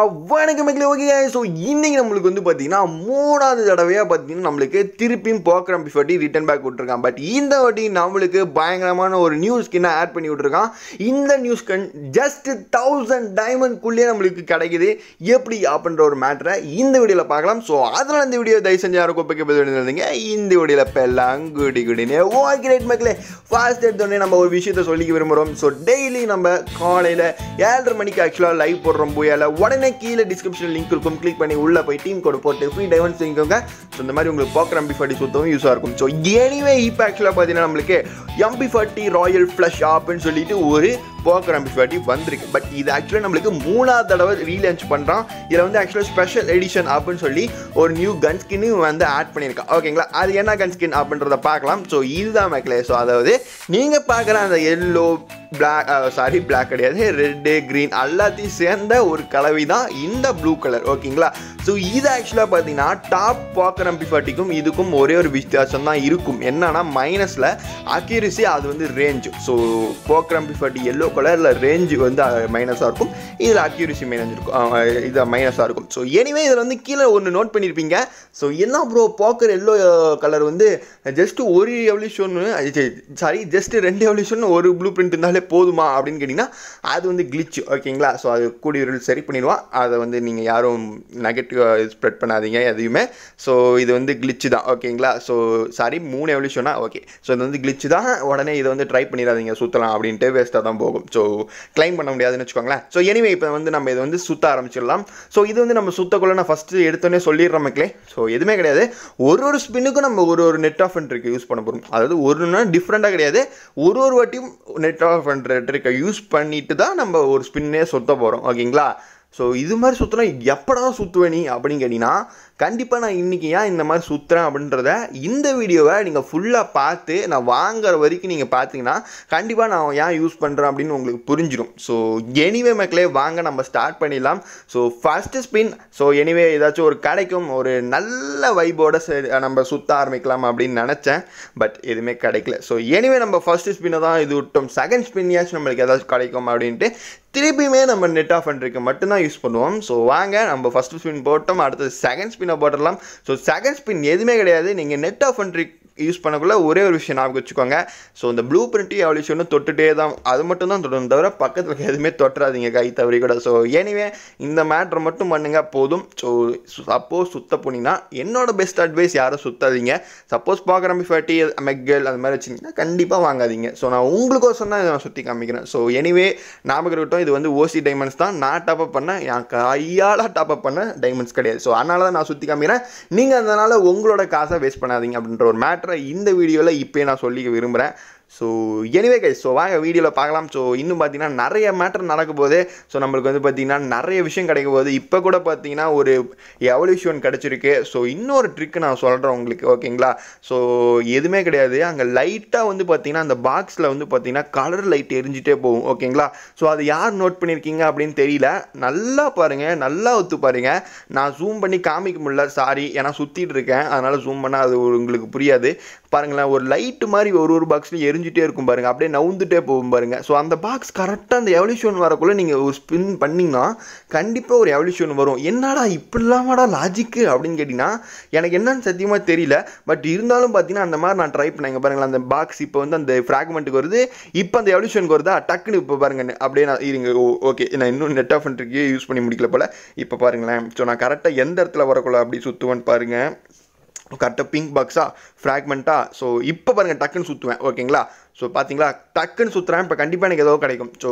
வணக்கம் மக்களே okay so இன்னைக்கு நம்மளுக்கு வந்து பார்த்தீங்கன்னா மூணாவது தடவையாக பார்த்தீங்கன்னா நம்மளுக்கு திருப்பியும் போக்ரம் பிஃபர்ட்டி ரிட்டன் பேக் விட்ருக்கான் பட் இந்த வாட்டி நம்மளுக்கு பயங்கரமான ஒரு நியூ ஸ்கின்னை ஆட் பண்ணி விட்ருக்கான் இந்த நியூ ஸ்கின் ஜஸ்ட் தௌசண்ட் டைமண்ட்குள்ளேயே நம்மளுக்கு கிடைக்குது எப்படி அப்படின்ற ஒரு மேட்டரை இந்த வீடியோவில் பார்க்கலாம் ஸோ அதனால் இந்த வீடியோ தயவு செஞ்சு யாரும் குப்பைக்கு பதில் இருந்தீங்க இந்த வீடியோவில் பெல்லாம் குடி குடினே ஓகே ரைட் மக்களே ஃபாஸ்ட் எடுத்தோடனே நம்ம ஒரு விஷயத்த சொல்லிக்க விரும்புகிறோம் ஸோ டெய்லி நம்ம காலையில் ஏழரை மணிக்கு ஆக்சுவலாக லைவ் போடுறோம் போயால உடனே கீழே டிஸ்கிரிப்ஷன் லிங்க் இருக்கும் கிளிக் பண்ணி உள்ளே போய் டீம் கோட் போட்டு ஃப்ரீ டைமண்ட்ஸ் வாங்கிக்கோங்க ஸோ இந்த மாதிரி உங்களுக்கு போக்கர் எம்பி ஃபார்ட்டி சுத்தவும் யூஸாக இருக்கும் ஸோ எனிவே இப்போ ஆக்சுவலாக பார்த்தீங்கன்னா நம்மளுக்கு எம்பி ஃபார்ட்டி ராயல் ஃப்ளஷ் ஆப்னு சொல்லிட்டு ஒரு போக்கர் எம்பி ஃபார்ட்டி வந்திருக்கு பட் இது ஆக்சுவலாக நம்மளுக்கு மூணாவது தடவை ரீலான்ச் பண்ணுறான் இதில் வந்து ஆக்சுவலாக ஸ்பெஷல் எடிஷன் அப்படின்னு சொல்லி ஒரு நியூ கன் ஸ்கின்னு வந்து ஆட் பண்ணியிருக்கான் ஓகேங்களா அது என்ன கன் ஸ்கின் அப்படின்றத பார்க்கலாம் ஸோ இதுதான் மேக்லே ஸோ அதாவது நீங்கள் பார்க்குற அந்த எல்லோ பிளாக் சாரி பிளாக் கிடையாது ரெட்டு க்ரீன் எல்லாத்தையும் சேர்ந்த ஒரு கலவை தான் இந்த ப்ளூ கலர் ஓகேங்களா ஸோ இது ஆக்சுவலாக பார்த்தீங்கன்னா டாப் பாக்கர் எம்பி ஃபார்ட்டிக்கும் இதுக்கும் ஒரே ஒரு வித்தியாசம் தான் இருக்கும் என்னன்னா மைனஸில் அக்யூரிசி அது வந்து range so poker MP forty yellow கலரில் ரேஞ்சு வந்து மைனஸாக இருக்கும் இதில் அக்யூரிசி மைனஸ் இருக்கும் அஹ் இது மைனஸாக இருக்கும் ஸோ எனிவே இதில் வந்து கீழே ஒன்று நோட் பண்ணியிருப்பீங்க ஸோ என்ன ப்ரோ போக்கர் எல்லோ கலர் வந்து ஜஸ்ட் ஒரு எவல்யூஷன் சாரி ஜஸ்ட் ரெண்டு எவல்யூஷன் ஒரு ப்ளூ பிரிண்ட் இருந்தாலே போதுமா அப்படின்னு கேட்டிங்கன்னா அது வந்து கிளிச் ஓகேங்களா ஸோ அது கூடிய விரைவில் சரி பண்ணிடுவான் அதை வந்து நீங்கள் யாரும் நெகட்டிவாக ஸ்ப்ரெட் பண்ணாதீங்க எதையுமே ஸோ இது வந்து கிளிச்சு தான் ஓகேங்களா ஸோ சாரி மூணு எவல்யூஷனா ஓகே ஸோ இது வந்து கிளிச்சு தான் உடனே இதை வந்து ட்ரை பண்ணிடாதீங்க சுற்றலாம் அப்படின்ட்டு வேஸ்ட்டாக தான் போகும் ஸோ கிளைம் பண்ண முடியாதுன்னு வச்சுக்கோங்களேன் ஸோ எனிவே இப்போ வந்து நம்ம இதை வந்து சுற்ற ஆரம்பிச்சிடலாம் ஸோ இது வந்து நம்ம சுத்தக்குள்ள நான் ஃபஸ்ட்டு எடுத்தோடனே சொல்லிடுறோம் மக்களே ஸோ எதுவுமே கிடையாது ஒரு ஒரு ஸ்பின்னுக்கும் நம்ம ஒரு ஒரு நெட் ஆஃப் ட்ரிக் யூஸ் பண்ண போகிறோம் அதாவது ஒரு நாள் டிஃப்ரெண்ட்டாக கிடையாது ஒரு ஒரு வாட்டியும் நெட் ஆஃப் ட்ரிக்கை யூஸ் பண்ணிட்டு தான் நம்ம ஒரு ஸ்பின்னே சுத்த போகிறோம் ஓகேங்களா ஸோ இது மாதிரி சுற்றினா எப்படா சுற்றுவே நீ அப்படின்னு கேட்டிங்கன்னா கண்டிப்பாக நான் இன்றைக்கி ஏன் இந்த மாதிரி சுற்றுறேன் அப்படின்றத இந்த வீடியோவை நீங்கள் ஃபுல்லாக பார்த்து நான் வாங்குற வரைக்கும் நீங்கள் பார்த்தீங்கன்னா கண்டிப்பாக நான் ஏன் யூஸ் பண்ணுறேன் அப்படின்னு உங்களுக்கு புரிஞ்சிடும் ஸோ எனிவே மக்களே வாங்க நம்ம ஸ்டார்ட் பண்ணிடலாம் so first spin so anyway ஏதாச்சும் ஒரு கிடைக்கும் ஒரு நல்ல வைபோட சரி நம்ம சுற்ற ஆரம்பிக்கலாம் அப்படின்னு நினச்சேன் பட் எதுவுமே கிடைக்கல ஸோ எனிவே நம்ம ஃபஸ்ட்டு ஸ்பின்னை தான் இது விட்டோம் செகண்ட் ஸ்பின்னியாச்சும் நம்மளுக்கு ஏதாச்சும் கிடைக்கும் அப்படின்ட்டு திருப்பியுமே நம்ம நெட் ஆஃப் பண்ணுறதுக்கு மட்டும்தான் யூஸ் பண்ணுவோம் ஸோ வாங்க நம்ம ஃபஸ்ட்டு ஸ்பின் போட்டோம் அடுத்தது செகண்ட் ஸ்பின்னை போட்டுடலாம் ஸோ செகண்ட் ஸ்பின் எதுவுமே கிடையாது நீங்கள் நெட் ஆஃப் பண்ணுறதுக்கு யூஸ் பண்ணக்குள்ள ஒரே ஒரு விஷயம் ஞாபகம் வச்சுக்கோங்க ஸோ இந்த ப்ளூ பிரிண்ட்டு எவல்யூஷனும் தொட்டுட்டே தான் அது மட்டும் தான் தொடரும் தவிர பக்கத்தில் எதுவுமே தொட்டுறாதீங்க கை தவறி கூட ஸோ எனிவே இந்த மேட்ரை மட்டும் பண்ணுங்க போதும் ஸோ சப்போஸ் சுத்த போனீங்கன்னா என்னோட பெஸ்ட் அட்வைஸ் யாரும் சுத்தாதீங்க சப்போஸ் பார்க்குற ஃபேட்டி மெக்கல் அது மாதிரி வச்சிங்கன்னா கண்டிப்பாக வாங்காதீங்க ஸோ நான் உங்களுக்கோசம் தான் நான் சுற்றி காமிக்கிறேன் ஸோ எனிவே ஞாபகம் இருக்கட்டும் இது வந்து ஓசி டைமண்ட்ஸ் தான் நான் டாப்அப் பண்ண என் கையால் டாப்அப் பண்ண டைமண்ட்ஸ் கிடையாது ஸோ அதனால தான் நான் சுற்றி காமிக்கிறேன் நீங்கள் அதனால் உங்களோட காசை வேஸ்ட் பண்ணாதீங்க அப்படின்ற ஒரு மேட்ரை இந்த வீடியோவில் இப்போயே நான் சொல்லிக்க விரும்புகிறேன் ஸோ எனிவே கைஸ் ஸோ வாங்க வீடியோவில் பார்க்கலாம் ஸோ இன்னும் பார்த்தீங்கன்னா நிறைய மேட்டர் நடக்க போகுது ஸோ நம்மளுக்கு வந்து பார்த்தீங்கன்னா நிறைய விஷயம் கிடைக்க போகுது இப்போ கூட பார்த்தீங்கன்னா ஒரு எவல்யூஷன் கிடச்சிருக்கு ஸோ இன்னொரு ட்ரிக்கு நான் சொல்கிறேன் உங்களுக்கு ஓகேங்களா ஸோ எதுவுமே கிடையாது அங்கே லைட்டாக வந்து பார்த்தீங்கன்னா அந்த பாக்ஸில் வந்து பார்த்தீங்கன்னா கலர் லைட் எரிஞ்சிட்டே போகும் ஓகேங்களா ஸோ அது யார் நோட் பண்ணியிருக்கீங்க அப்படின்னு தெரியல நல்லா பாருங்கள் நல்லா ஒத்து பாருங்கள் நான் ஜூம் பண்ணி காமிக்க முடியல சாரி ஏன்னா சுற்றிட்டு இருக்கேன் அதனால் ஜூம் பண்ணால் அது உங்களுக்கு புரியாது பாருங்களேன் ஒரு லைட்டு மாதிரி ஒரு ஒரு பாக்ஸ்லையும் எரிஞ்சிட்டே இருக்கும் பாருங்கள் அப்படியே நவுந்துட்டே போகும் பாருங்கள் ஸோ அந்த பாக்ஸ் கரெக்டாக அந்த எவல்யூஷன் வரக்குள்ளே நீங்கள் ஒரு ஸ்பின் பண்ணிங்கன்னா கண்டிப்பாக ஒரு எவல்யூஷன் வரும் என்னடா இப்படிலாமாடா லாஜிக்கு அப்படின்னு கேட்டிங்கன்னா எனக்கு என்னன்னு சத்தியமாக தெரியல பட் இருந்தாலும் பார்த்தீங்கன்னா அந்த மாதிரி நான் ட்ரை பண்ணேங்க பாருங்களேன் அந்த பாக்ஸ் இப்போ வந்து அந்த ஃப்ராக்மெண்ட்டுக்கு வருது இப்போ அந்த எவல்யூஷனுக்கு வருதா டக்குன்னு இப்போ பாருங்க அப்படியே நான் இருங்க ஓகே நான் இன்னும் நெட் ஆஃப் ட்ரிக்கே யூஸ் பண்ணி முடிக்கல போல் இப்போ பாருங்களேன் ஸோ நான் கரெக்டாக எந்த இடத்துல வரக்குள்ள அப்படி சுற்றுவேன்னு பாருங்கள் கரெக்டாக பிங்க் பாக்ஸா ஃப்ராக்மெண்ட்டா ஸோ இப்போ பாருங்கள் டக்குன்னு சுற்றுவேன் ஓகேங்களா ஸோ பார்த்தீங்களா டக்குன்னு சுற்றுறேன் இப்போ கண்டிப்பாக எனக்கு ஏதோ கிடைக்கும் so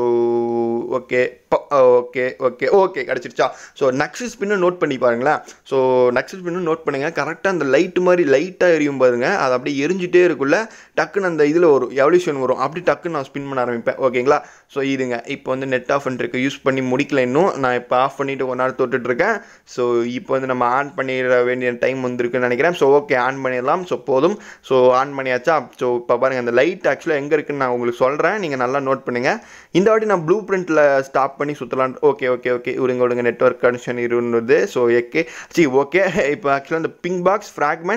okay okay okay okay கிடச்சிருச்சா ஸோ நக்ஸு ஸ்பின்னு நோட் பண்ணி பாருங்களேன் ஸோ நக்ஸு ஸ்பின்னு நோட் பண்ணுங்கள் கரெக்டாக அந்த லைட்டு மாதிரி லைட்டாக எரியும் பாருங்க அது அப்படியே எரிஞ்சிட்டே இருக்குள்ள டக்குன்னு அந்த இதில் வரும் எவல்யூஷன் வரும் அப்படி டக்குன்னு நான் ஸ்பின் பண்ண ஆரம்பிப்பேன் ஓகேங்களா ஸோ இதுங்க இப்போ வந்து நெட் ஆஃப் பண்ணிருக்கு யூஸ் பண்ணி முடிக்கல இன்னும் நான் இப்போ ஆஃப் பண்ணிவிட்டு ஒரு நாள் தொட்டுட்ருக்கேன் ஸோ இப்போ வந்து நம்ம ஆன் பண்ணிட வேண்டிய டைம் வந்திருக்குன்னு நினைக்கிறேன் ஸோ ஓகே ஆன் பண்ணிடலாம் ஸோ போதும் ஸோ ஆன் பண்ணியாச்சா ஸோ இப்போ பாருங்கள் அந்த லைட் ஆக்சுவலாக எங்கே இருக்குன்னு நான் உங்களுக்கு சொல்கிறேன் நீங்கள் நல்லா நோட் பண்ணுங்கள் இந்த வாட்டி நான் ப்ளூ பிரிண்ட்டில் ஸ்டாப் பண்ணி சுற்றலாம் ஓகே ஓகே ஓகே விடுங்க விடுங்க நெட்ஒர்க் கனெக்ஷன் இருந்தது ஸோ ஓகே சி ஓகே இப்போ ஆக்சுவலாக இந்த பிங்க் பாக்ஸ் ஃப்ராக்மெண்ட்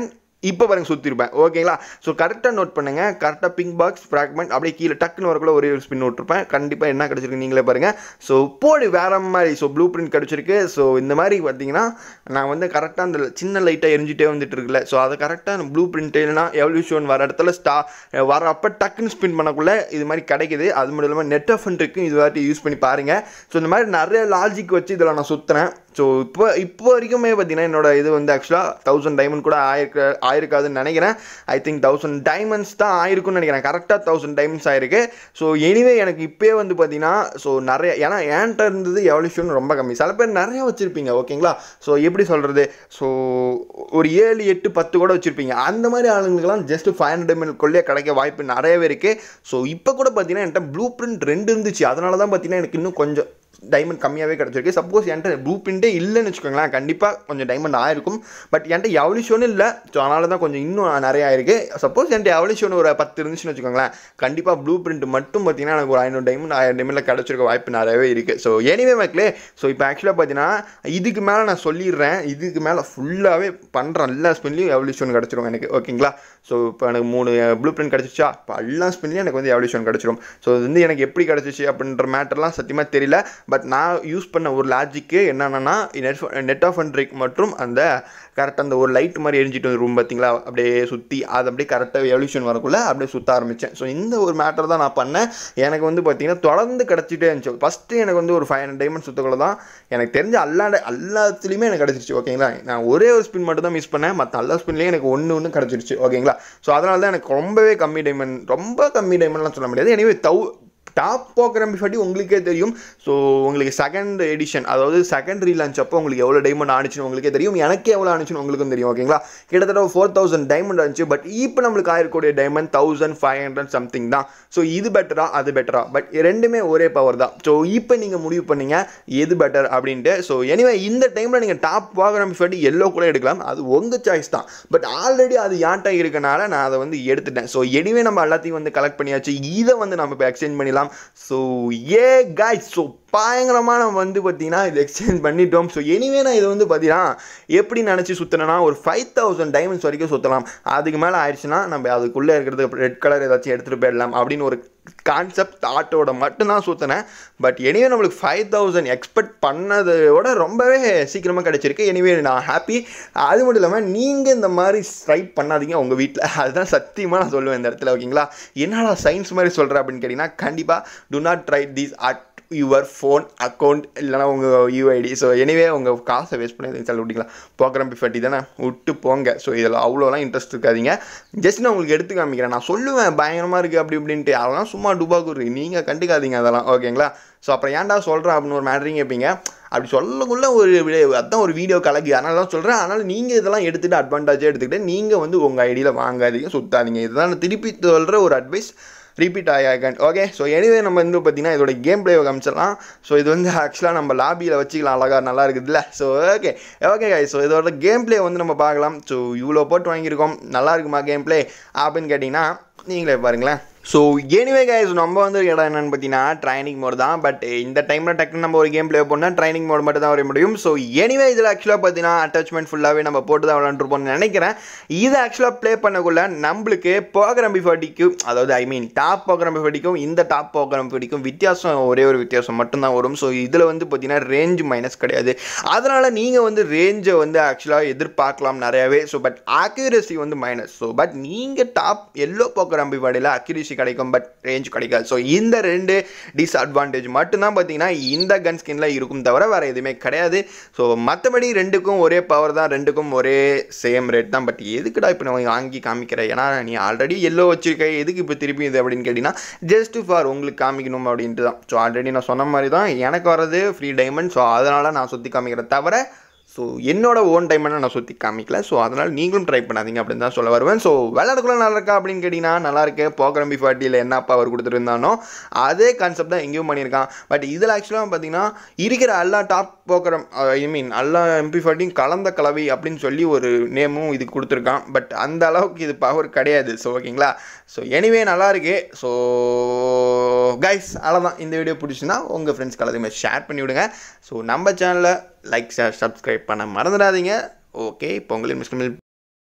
இப்போ பாருங்க சுற்றிருப்பேன் ஓகேங்களா ஸோ கரெக்டாக நோட் பண்ணுங்கள் கரெக்டாக பிங்க் பாக்ஸ் ஃப்ராக்மெண்ட் அப்படியே கீழே டக்குன்னு வரக்குள்ள ஒரே ஒரு ஸ்பின் விட்டுருப்பேன் கண்டிப்பாக என்ன கிடச்சிருக்கு நீங்களே பாருங்கள் ஸோ போடு வேற மாதிரி ஸோ ப்ளூ பிரிண்ட் கிடச்சிருக்கு ஸோ இந்த மாதிரி பார்த்தீங்கன்னா நான் வந்து கரெக்டாக அந்த சின்ன லைட்டாக எரிஞ்சிட்டே வந்துட்டு இருக்குல்ல ஸோ அதை கரெக்டாக ப்ளூ பிரிண்ட் இல்லைனா எவல்யூஷன் வர இடத்துல ஸ்டா வர அப்போ டக்குன்னு ஸ்பின் பண்ணக்குள்ள இது மாதிரி கிடைக்குது அது மட்டும் இல்லாமல் நெட் ஆஃப் இருக்கு இது வாட்டி யூஸ் பண்ணி பாருங்கள் ஸோ இந்த மாதிரி நிறைய லாஜிக் வச்சு இதில் நான் சுற்றுறேன் ஸோ இப்போ இப்போ வரைக்குமே பார்த்தீங்கன்னா என்னோட இது வந்து ஆக்சுவலாக தௌசண்ட் டைமண்ட் கூட ஆயிருக்க ஆயிருக்காதுன்னு நினைக்கிறேன் ஐ திங்க் தௌசண்ட் டைமண்ட்ஸ் தான் ஆயிருக்கும்னு நினைக்கிறேன் கரெக்டாக தௌசண்ட் டைமண்ட்ஸ் ஆயிருக்கு ஸோ எனிவே எனக்கு இப்போயே வந்து பார்த்தீங்கன்னா ஸோ நிறைய ஏன்னா ஏன்ட்ட இருந்தது எவல்யூஷன் ரொம்ப கம்மி சில பேர் நிறைய வச்சுருப்பீங்க ஓகேங்களா ஸோ எப்படி சொல்கிறது ஸோ ஒரு ஏழு எட்டு பத்து கூட வச்சுருப்பீங்க அந்த மாதிரி ஆளுங்களுக்கெல்லாம் ஜஸ்ட் ஃபைவ் ஹண்ட்ரட் டைமண்ட்குள்ளே கிடைக்க வாய்ப்பு நிறையவே இருக்குது ஸோ இப்போ கூட பார்த்தீங்கன்னா என்கிட்ட ப்ளூ பிரிண்ட் ரெண்டு இருந்துச்சு அதனால தான் பார்த்தீங்கன்னா எனக்கு இன்னும் கொஞ்சம் டைமண்ட் கம்மியாகவே கிடச்சிருக்கு சப்போஸ் என்கிட்ட ப்ளூ பிரிண்டே இல்லைன்னு வச்சுக்கோங்களேன் கண்டிப்பாக கொஞ்சம் டைமண்ட் ஆயிருக்கும் பட் என்கிட்ட எவலிஷோன்னு இல்லை ஸோ அதனால தான் கொஞ்சம் இன்னும் நிறையா இருக்குது சப்போஸ் என்கிட்ட எவலிஷோன்னு ஒரு பத்து இருந்துச்சுன்னு வச்சுக்கோங்களேன் கண்டிப்பாக ப்ளூ பிரிண்ட் மட்டும் பார்த்தீங்கன்னா எனக்கு ஒரு ஐநூறு டைமண்ட் ஆயிரம் டைமில் கிடச்சிருக்க வாய்ப்பு நிறையவே இருக்குது ஸோ எனிவே மக்களே ஸோ இப்போ ஆக்சுவலாக பார்த்தீங்கன்னா இதுக்கு மேலே நான் சொல்லிடுறேன் இதுக்கு மேலே ஃபுல்லாகவே பண்ணுறேன் எல்லா ஸ்பின்லையும் எவலிஷன் கிடச்சிரும் எனக்கு ஓகேங்களா ஸோ இப்போ எனக்கு மூணு ப்ளூ பிரிண்ட் கிடச்சிச்சா இப்போ எல்லா ஸ்பின்லையும் எனக்கு வந்து எவலிஷன் கிடச்சிரும் ஸோ இது வந்து எனக்கு எப்படி கிடச்சிச்சு அப்படின்ற மேட்டர்லாம் சத்தியமாக தெரியல பட் நான் யூஸ் பண்ண ஒரு லாஜிக்கு என்னென்னா நெட் நெட் ஆஃப் அண்ட்ரிக் மற்றும் அந்த கரெக்டாக அந்த ஒரு லைட் மாதிரி எரிஞ்சிட்டு வந்து ரூம் பார்த்தீங்களா அப்படியே சுற்றி அது அப்படியே கரெக்டாக எவல்யூஷன் வரக்குள்ள அப்படியே சுற்ற ஆரம்பித்தேன் ஸோ இந்த ஒரு மேட்டர் தான் நான் பண்ணேன் எனக்கு வந்து பார்த்தீங்கன்னா தொடர்ந்து கிடச்சிட்டே இருந்துச்சு ஃபஸ்ட்டு எனக்கு வந்து ஒரு ஃபைவ் ஹண்ட்ரட் டைமண்ட் சுற்றக்குள்ள தான் எனக்கு தெரிஞ்ச எல்லா எல்லாத்துலேயுமே எனக்கு கிடச்சிருச்சு ஓகேங்களா நான் ஒரே ஒரு ஸ்பின் மட்டும் தான் மிஸ் பண்ணேன் மற்ற எல்லா ஸ்பின்லேயும் எனக்கு ஒன்று ஒன்று கிடச்சிருச்சு ஓகேங்களா ஸோ அதனால தான் எனக்கு ரொம்பவே கம்மி டைமண்ட் ரொம்ப கம்மி டைமண்ட்லாம் சொல்ல முடியாது எனவே தௌ டாப் போக்கிற பற்றி உங்களுக்கே தெரியும் ஸோ உங்களுக்கு செகண்ட் எடிஷன் அதாவது செகண்ட் ரீலான்ச் அப்போ உங்களுக்கு எவ்வளோ டைமண்ட் ஆனிச்சுன்னு உங்களுக்கே தெரியும் எனக்கு எவ்வளோ ஆனிச்சுன்னு உங்களுக்கும் தெரியும் ஓகேங்களா கிட்டத்தட்ட ஃபோர் தௌசண்ட் டைமண்ட் ஆனிச்சு பட் இப்போ நம்மளுக்கு ஆயிருக்கூடிய diamond thousand five hundred something தான் ஸோ இது பெட்டரா அது பெட்டரா பட் ரெண்டுமே ஒரே பவர் தான் ஸோ இப்போ நீங்கள் முடிவு பண்ணீங்க எது பெட்டர் அப்படின்ட்டு ஸோ எனிவே இந்த டைமில் நீங்கள் டாப் போகிற பற்றி எல்லோ கூட எடுக்கலாம் அது உங்கள் சாய்ஸ் தான் பட் ஆல்ரெடி அது யான்ட்டா இருக்கனால நான் அதை வந்து எடுத்துட்டேன் ஸோ எனிவே நம்ம எல்லாத்தையும் வந்து கலெக்ட் பண்ணியாச்சு இதை வந்து நம்ம இப்போ எக்ஸ்சேஞ்ச் பண்ணிடலாம் ஸோ ஏ காய்ஸ் ஸோ பயங்கரமாக நம்ம வந்து பார்த்தீங்கன்னா இது எக்ஸ்சேஞ்ச் பண்ணிட்டோம் ஸோ எனிவே நான் இது வந்து பார்த்தீங்கன்னா எப்படி நினச்சி சுற்றினா ஒரு ஃபைவ் தௌசண்ட் டைமண்ட்ஸ் வரைக்கும் சுற்றலாம் அதுக்கு மேலே ஆயிடுச்சுன்னா நம்ம அதுக்குள்ளே இருக்கிறது ரெட் கலர் ஏதாச்சும் எடுத்துகிட்டு போயிடலாம் அப்படின்னு ஒரு கான்செப்ட் தாட்டோட மட்டும்தான் சுற்றினேன் பட் எனிவே நம்மளுக்கு ஃபைவ் தௌசண்ட் எக்ஸ்பெக்ட் பண்ணதோட ரொம்பவே சீக்கிரமாக கிடச்சிருக்கு எனிவே நான் ஹாப்பி அது மட்டும் இல்லாமல் நீங்கள் இந்த மாதிரி ட்ரை பண்ணாதீங்க உங்கள் வீட்டில் அதுதான் சத்தியமாக நான் சொல்லுவேன் இந்த இடத்துல ஓகேங்களா என்னடா சயின்ஸ் மாதிரி சொல்கிறேன் அப்படின்னு கேட்டிங்கன்னா கண்டிப்பாக do not try these at your phone account இல்லைனா உங்கள் யூஐடி ஸோ எனிவே உங்கள் காசை வேஸ்ட் பண்ணி செல் விட்டிங்களா போக்குறம் பிஃபட்டி தானே விட்டு போங்க ஸோ இதில் அவ்வளோலாம் இன்ட்ரெஸ்ட் இருக்காதீங்க ஜஸ்ட் நான் உங்களுக்கு எடுத்து காமிக்கிறேன் நான் சொல்லுவேன் பயங்கரமாக இருக்குது அப்படி இப்படின்ட்டு அதெல்லாம் சும்மா டுபாக்கூர் நீங்கள் கண்டுக்காதீங்க அதெல்லாம் ஓகேங்களா ஸோ அப்புறம் ஏன்டா சொல்கிறேன் அப்படின்னு ஒரு மேட்ரிங் கேட்பீங்க அப்படி சொல்லக்குள்ள ஒரு அதான் ஒரு வீடியோ கலக்கு அதனால தான் சொல்கிறேன் அதனால் நீங்கள் இதெல்லாம் எடுத்துகிட்டு அட்வான்டேஜாக எடுத்துக்கிட்டு நீங்கள் வந்து உங்கள் ஐடியில் வாங்காதீங்க சுத்தாதீங்க இதுதான் நான் திருப்பி சொல்கிற ஒரு அட்வைஸ் ரிப்பீட் ஆகியாகன் ஓகே ஸோ எனிவே நம்ம வந்து பார்த்தீங்கன்னா இதோட கேம் பிளே காமிச்சிடலாம் ஸோ இது வந்து ஆக்சுவலாக நம்ம லாபியில் வச்சுக்கலாம் அழகாக நல்லா இருக்குதுல்ல so okay okay guys so இதோட கேம் பிளே வந்து நம்ம பார்க்கலாம் ஸோ இவ்வளோ போட்டு வாங்கியிருக்கோம் நல்லா இருக்குமா கேம் பிளே அப்படின்னு கேட்டிங்கன்னா நீங்களே பாருங்களேன் ஸோ எனிவே கைஸ் நம்ம வந்து இடம் என்னென்னு பார்த்தீங்கன்னா ட்ரைனிங் மோட் தான் பட் இந்த டைமில் டக்குன்னு நம்ம ஒரு கேம் ப்ளே பண்ணால் ட்ரைனிங் மோட் மட்டும் தான் வர முடியும் ஸோ எனிவே இதில் ஆக்சுவலாக பார்த்தீங்கன்னா அட்டாச்மெண்ட் ஃபுல்லாகவே நம்ம போட்டு தான் விளாண்டுருப்போம்னு நினைக்கிறேன் இதை ஆக்சுவலாக ப்ளே பண்ணக்குள்ள நம்மளுக்கு ப்ரோக்ராம் பிஃபாட்டிக்கும் அதாவது ஐ மீன் டாப் ப்ரோக்ராம் பிஃபாட்டிக்கும் இந்த டாப் ப்ரோக்ராம் பிஃபாட்டிக்கும் வித்தியாசம் ஒரே ஒரு வித்தியாசம் மட்டும்தான் வரும் ஸோ இதில் வந்து பார்த்தீங்கன்னா ரேஞ்ச் மைனஸ் கிடையாது அதனால் நீங்கள் வந்து ரேஞ்சை வந்து ஆக்சுவலாக எதிர்பார்க்கலாம் நிறையாவே ஸோ பட் அக்யூரசி வந்து மைனஸ் ஸோ பட் நீங்கள் டாப் எல்லோ ப்ரோக்ராம் பிஃபாட்டியில் அக்யூரசி கிடைக்கும் பட் ரேஞ்ச் கிடைக்காது ஸோ இந்த ரெண்டு டிஸ்அட்வான்டேஜ் மட்டும்தான் பார்த்தீங்கன்னா இந்த கன் ஸ்கின்ல இருக்கும் தவிர வேறு எதுவுமே கிடையாது ஸோ மற்றபடி ரெண்டுக்கும் ஒரே பவர் தான் ரெண்டுக்கும் ஒரே சேம் ரேட் தான் பட் எதுக்குடா இப்போ நான் வாங்கி காமிக்கிறேன் ஏன்னா நீ ஆல்ரெடி எல்லோ வச்சிருக்க எதுக்கு இப்போ திருப்பி இது அப்படின்னு கேட்டிங்கன்னா ஜஸ்ட் ஃபார் உங்களுக்கு காமிக்கணும் அப்படின்ட்டு தான் ஸோ ஆல்ரெடி நான் சொன்ன மாதிரி தான் எனக்கு வர்றது ஃப்ரீ டைமண்ட் ஸோ அதனால் நான் சுற்றி காமிக்கிறேன் தவிர ஸோ என்னோட ஓன் டைமெல்லாம் நான் சுற்றி காமிக்கல ஸோ அதனால் நீங்களும் ட்ரை பண்ணாதீங்க அப்படின்னு தான் சொல்ல வருவேன் ஸோ விளையாடுக்குள்ள நல்லா இருக்கா அப்படின்னு கேட்டிங்கன்னா நல்லா இருக்கு போக்கிரம் பி ஃபார்ட்டியில் என்ன பவர் கொடுத்துருந்தானோ அதே கான்செப்ட் தான் எங்கேயும் பண்ணியிருக்கான் பட் இதில் ஆக்சுவலாக பார்த்தீங்கன்னா இருக்கிற எல்லா டாப் போக்கிரம் ஐ மீன் எல்லா எம்பி ஃபார்ட்டியும் கலந்த கலவை அப்படின்னு சொல்லி ஒரு நேமும் இதுக்கு கொடுத்துருக்கான் பட் அந்த அளவுக்கு இது பவர் கிடையாது ஸோ ஓகேங்களா ஸோ எனிவே நல்லா இருக்கு ஸோ கைஸ் அவ்வளோதான் இந்த வீடியோ பிடிச்சுன்னா உங்கள் ஃப்ரெண்ட்ஸ்க்கு எல்லாத்தையுமே ஷேர் பண்ணி விடுங்க ஸோ நம்ம சேனலில் லைக் ஷேர் சப்ஸ்கிரைப் பண்ண மறந்துடாதீங்க ஓகே பொங்கலின் மிஸ்கமில்